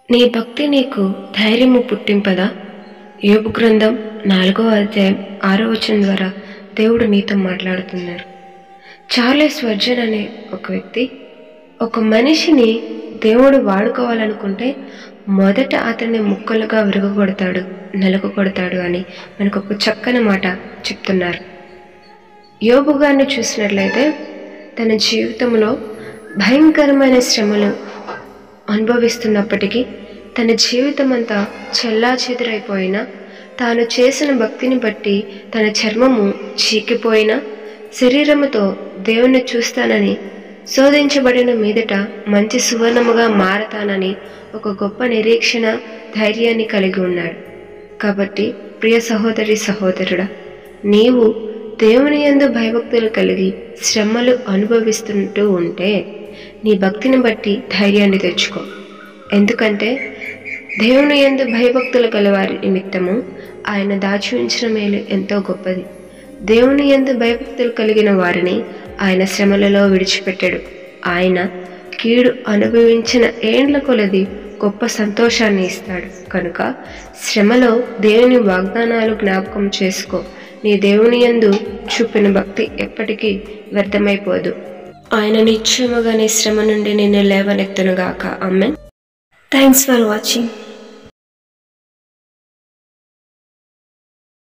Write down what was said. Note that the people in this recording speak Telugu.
నీ భక్తి నీకు ధైర్యము పుట్టింపదా యోబు గ్రంథం నాలుగో అధ్యాయం ఆరో వచనం ద్వారా దేవుడు నీతో మాట్లాడుతున్నారు చార్లెస్ వర్జన్ అనే ఒక వ్యక్తి ఒక మనిషిని దేవుడు వాడుకోవాలనుకుంటే మొదట అతన్ని ముక్కలుగా విరగొడతాడు నలుగొడతాడు అని మనకు ఒక చక్కని మాట చెప్తున్నారు యోబు గారిని చూసినట్లయితే తన జీవితంలో భయంకరమైన శ్రమలు అనుభవిస్తున్నప్పటికీ తన జీవితం అంతా చెల్లా చెదురైపోయినా తాను చేసిన భక్తిని బట్టి తన చర్మము చీకిపోయినా శరీరముతో దేవుణ్ణి చూస్తానని శోధించబడిన మీదట మంచి సువర్ణముగా మారతానని ఒక గొప్ప నిరీక్షణ ధైర్యాన్ని కలిగి ఉన్నాడు కాబట్టి ప్రియ సహోదరి సహోదరుడా నీవు దేవుని యందు భయభక్తులు కలిగి శ్రమలు అనుభవిస్తుంటూ ఉంటే నీ భక్తిని బట్టి ధైర్యాన్ని తెచ్చుకో ఎందుకంటే దేవుని యందు భయభక్తులు కలవారి నిమిత్తము ఆయన దాచి ఉంచిన మేలు ఎంతో గొప్పది దేవుని యందు భయభక్తులు కలిగిన వారిని ఆయన శ్రమలలో విడిచిపెట్టాడు ఆయన కీడు అనుభవించిన ఏండ్ల కొలది గొప్ప సంతోషాన్ని ఇస్తాడు కనుక శ్రమలో దేవుని వాగ్దానాలు జ్ఞాపకం చేసుకో నీ దేవుని యందు చూపిన భక్తి ఎప్పటికీ వ్యర్థమైపోదు ఆయన నిశ్చయముగా నీ శ్రమ నుండి నిన్ను లేవనెత్తునుగాక అమ్మెన్ థ్యాంక్స్ ఫర్ వాచింగ్